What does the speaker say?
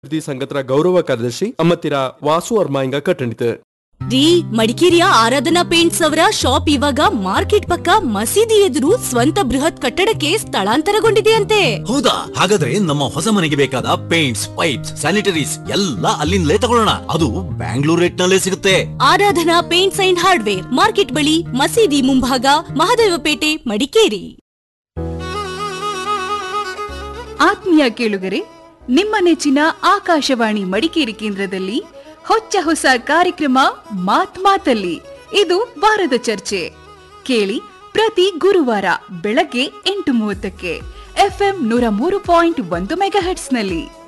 ಅಭಿವೃದ್ಧಿ ಸಂಘತರ ಗೌರವ ಕಾರ್ಯದರ್ಶಿ ಅಮ್ಮತ್ತಿರ ವಾಸು ಅರ್ಮಾಯಿಂಗ ಕಟ್ಟಣಿತು ರೀ ಮಡಿಕೇರಿಯ ಆರಾಧನಾ ಪೇಂಟ್ಸ್ ಅವರ ಶಾಪ್ ಇವಾಗ ಮಾರ್ಕೆಟ್ ಪಕ್ಕ ಮಸೀದಿ ಎದುರು ಸ್ವಂತ ಬೃಹತ್ ಕಟ್ಟಡಕ್ಕೆ ಸ್ಥಳಾಂತರಗೊಂಡಿದೆಯಂತೆ ಹೌದಾ ಹಾಗಾದ್ರೆ ನಮ್ಮ ಹೊಸ ಮನೆಗೆ ಬೇಕಾದ ಪೇಂಟ್ಸ್ ಪೈಪ್ಸ್ ಸ್ಯಾನಿಟರೀಸ್ ಎಲ್ಲ ಅಲ್ಲಿಂದಲೇ ತಗೊಳ್ಳೋಣ ಅದು ಬ್ಯಾಂಗ್ಳೂರ್ ರೇಟ್ ನಲ್ಲೇ ಸಿಗುತ್ತೆ Aradhana paints and hardware market ಬಳಿ ಮಸೀದಿ ಮುಂಭಾಗ ಮಹದೇವಪೇಟೆ ಮಡಿಕೇರಿ ಆತ್ಮೀಯ ಕೇಳುಗರೆ ನಿಮ್ಮ ನೆಚ್ಚಿನ ಆಕಾಶವಾಣಿ ಮಡಿಕೇರಿ ಕೇಂದ್ರದಲ್ಲಿ ಹೊಚ್ಚ ಹೊಸ ಕಾರ್ಯಕ್ರಮ ಮಾತ್ ಮಾತಲ್ಲಿ ಇದು ವಾರದ ಚರ್ಚೆ ಕೇಳಿ ಪ್ರತಿ ಗುರುವಾರ ಬೆಳಗ್ಗೆ ಎಂಟು ಮೂವತ್ತಕ್ಕೆ ಎಫ್ಎಂ ನೂರ ಮೂರು ಪಾಯಿಂಟ್ ಒಂದು ಮೆಗಾ ನಲ್ಲಿ